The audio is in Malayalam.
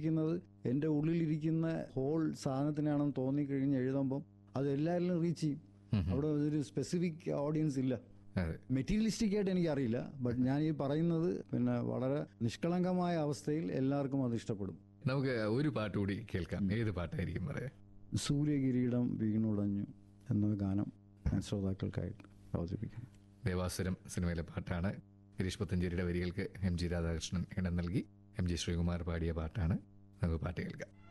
അവതരിപ്പിക്കുന്നത് എൻ്റെ ഉള്ളിലിരിക്കുന്ന ഹോൾ സാധനത്തിനാണെന്ന് തോന്നിക്കഴിഞ്ഞ് എഴുതുമ്പം അത് എല്ലാവരിലും റീച്ച് ചെയ്യും ഉം. അവിടെ ഒരു സ്പെസിഫിക് ഓഡിയൻസ് ഇല്ല അതെ മെറ്റീരിയലിസ്റ്റിക് ആയിട്ട് എനിക്കറിയില്ല ബട്ട് ഞാൻ ഈ പറയുന്നത് പിന്നെ വളരെ നിഷ്കളങ്കമായ അവസ്ഥയിൽ എല്ലാവർക്കും അത് ഇഷ്ടപ്പെടും നമുക്ക് ഒരു പാട്ട് കൂടി കേൾക്കാം ഏത് പാട്ടായിരിക്കും പറയാ സൂര്യകിരീടം വീണുടഞ്ഞു എന്ന ഗാനം ഞാൻ ശ്രോതാക്കൾക്കായിട്ട് അവതരിപ്പിക്കുന്നു ദേവാസുരം സിനിമയിലെ പാട്ടാണ് ഗിരീഷ് പുത്തഞ്ചേരിയുടെ വരികൾക്ക് എം ജി രാധാകൃഷ്ണൻ ഇടം നൽകി എം ജി ശ്രീകുമാർ പാടിയ പാട്ടാണ് നമുക്ക് പാട്ട് കേൾക്കാം